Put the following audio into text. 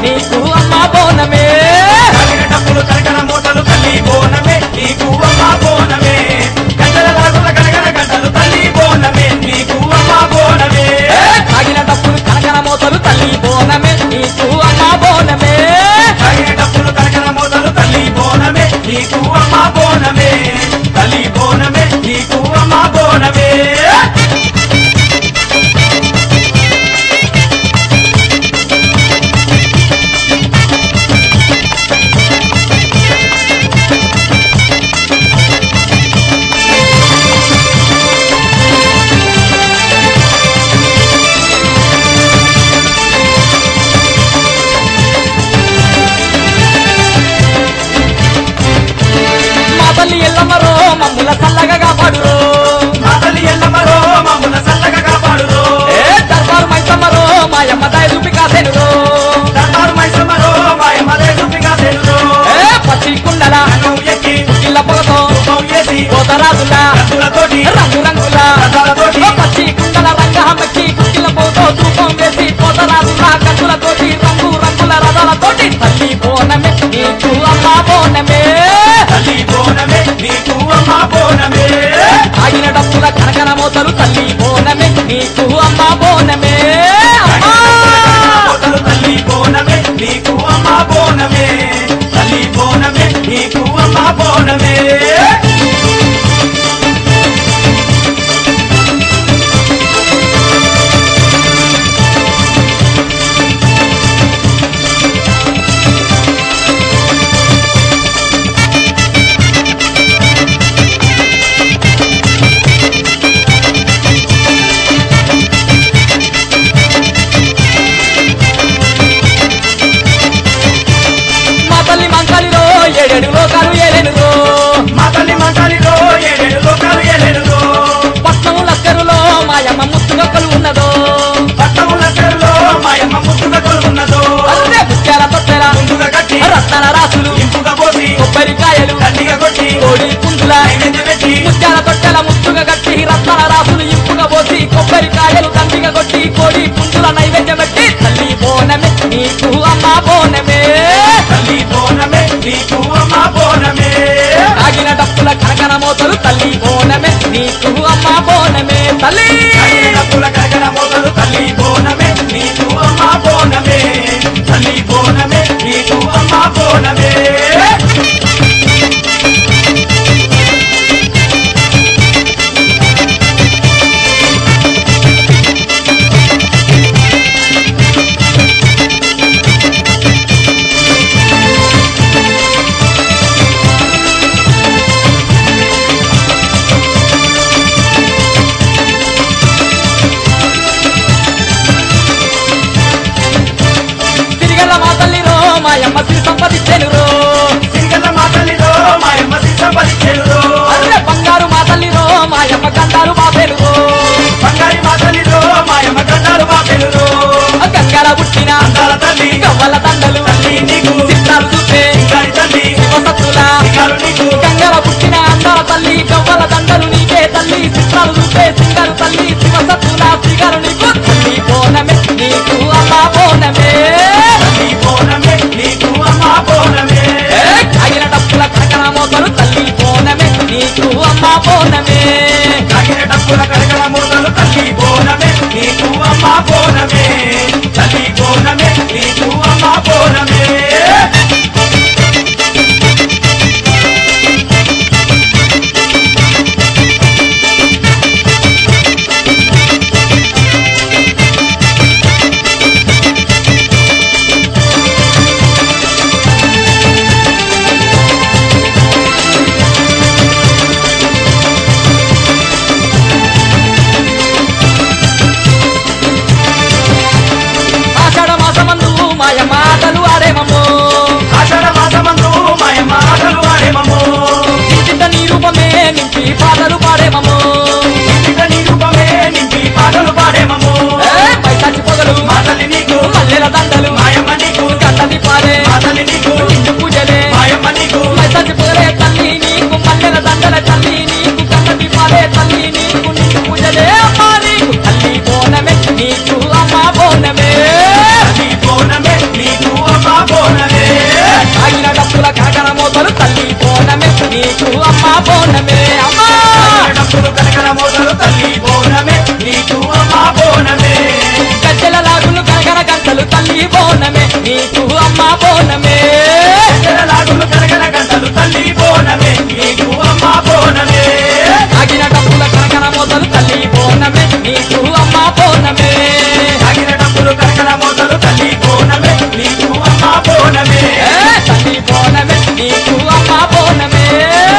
నీకు అమ్మ బోనమే తాగిన డప్పులు కనకన మూతలు తల్లి బోనమే నీకు అమ్మ బోనమే గంటల లాగుల గనగన గంటలు తల్లి బోనమే నీకు అమ్మ బోనమే తాగిన డప్పులు కనకన మోతలు తల్లి బోనమే నీకు అమ్మ బోనమే తాగిన డప్పులు కనకన మూతలు తల్లి బోనమే నీకు అమ్మ బోనమే తల్లి బోనమే నీకు అమ్మ బోనమే మా తల్లి ఎల్లమ్మరో మమ్ముల చల్లగా కాపాడురో మా తల్లి ఎల్లమ్మరో మమ్ముల చల్లగా కాపాడురో ఏ దర్బారు మైసమ్మరో మాయమ్మ దయ చూపి కాసేనురో దర్బారు మైసమ్మరో మాయమ్మ దేశుపిగా తెలురో ఏ పచ్చి కుండల రంగం ఎక్కి ఇళ్ళ పొగతో రూపం చేసి పోతరాజులా రంగులతోటి రంగు రంగుల రథాలతోటి పచ్చి కుండల రంగహమ్మకి కుక్కిల పోతో ధూపం వేసి పోతరాజులా కందులతోటి రంగు రంగుల రథాలతోటి తల్లి బోనమే నీకు అమ్మ బోనమే తల్లి బోనమే నీకు అమ్మ బోనమే ఆగిన డప్పుల కనకన మోతలు తల్లి బోనమే నీకు అమ్మ బోనమే అమ్మా! కోటలు తల్లి బోనమే నీకు అమ్మ బోనమే తల్లి బోనమే నీకు అమ్మ బోనమే మా తల్లి మంకాలిలో ఏడేడు లోకాలు ఏలేనురో మా తల్లి మంటాలిలో ఏడేడు లోకాలు ఏలేడులో పట్నం లక్కరులో మాయమ్మ ముత్తుగక్కలు ఉన్నదో పట్టముల చెరులో మాయమ్మ ముద్దుగా కొలున్నదో అల్లే ముత్యాల తొట్టెల ముందుగా కట్టి రత్నాల రాసులు ఇంపుగా పోసి కొబ్బరికాయలు దండిగా కొట్టి కోడి పుంజుల నైవేద్యం పెట్టి ముత్యాల తొట్టెల ముత్తుగా కట్టి రత్నాల రాసులు ఇంపుగా పోసి కొబ్బరికాయలు తండ్రిగా కొట్టి కోడి పుంజుల నైవేద్యం పెట్టి తల్లి బోనమే నీకు అమ్మ బోనమే తల్లి బోనమే నీకు అమ్మ బోనమే తాగిన డప్పుల కనకన మోతలు తల్లి బోనమే నీకు అమ్మ బోనమే తల్లి డబ్బుల కరకర మోతలు తల్లి బోనమే నీకు అమ్మ బోనమే తల్లి బోనమే నీకు అమ్మ బోనమే తిరిగల మా తల్లిరో మాయమ్మ తిరి సంపదించెనురో సింగన్న మా తల్లిలో మాయమ్మ సంపదించెనురో అర్రె బంగారు మా తల్లిరో మాయమ్మ గండాలు మా పేరురో బంగారి మా తల్లిలో మాయమ్మ గండాలు మా పెరులో గంగల పుట్టిన అందాల తల్లి గవ్వల దండలు తల్లి నీకు చిత్రాలు చూసే సింగారి తల్లి శివసత్తుల సింగారు నీకు గంగల పుట్టిన అందాల తల్లి గవ్వల దండలు నీకే తల్లి చిత్రాలు చూసే సింగారు తల్లి శివసత్తుల శ్రీగారు నీకు తల్లి బోనమే నీకు అమ్మ బోనమే తల్లి బోనమే నీకు అమ్మ బోనమే ఏ, కాగిన డప్పుల కనకన మోతలు తల్లి బోనమే నీకు అమ్మ బోనమే తాగిన డబ్బుల కరకర మూతలు తల్లి బోనమే నీకు అమ్మ బోనమే తల్లి బోనమే నీకు అమ్మ బోనమే ఆషాఢ మాసమందు మాయమ్మ ఆటలు ఆడేమమ్మో ఆషాఢ మాసమందు మాయమ్మ ఆటలు ఆడేమమ్మో ఇంటింట నీ రూపమే నింపి పాటలు పాడేమమ్మో ఇంటిక నీ రూపమే నింపి పాటలు పాడేమమ్మో ఏ, పైశాచి పొగలు మా తల్లి నీకు మల్లెల దండలు మాయమ్మ నీకు గంటది పాడే మా తల్లి నీకు నిండు పూజలే మాయమ్మ నీకు పైశాచి పొగలే తల్లి నీకు మల్లెల దండల తల్లి నీకు గంటది పాడే తల్లి నీకు నిండు పూజలే అమ్మా నీకు తల్లి బోనమే నీకు అమ్మ బోనమే తల్లి బోనమే నీకు అమ్మ నీకు అమ్మ బోనమే లాగులు కనగన గంటలు తల్లి బోనమే నీకు అమ్మ బోనమే ఆగిన డబ్బుల కనకన మొదలు తల్లి బోనమే నీకు అమ్మ బోనమే తగిన డబ్బులు కనగన మోతలు తల్లి బోనమే నీకు అమ్మ బోనమే ఏ తల్లి బోనమే నీకు అమ్మ బోనమే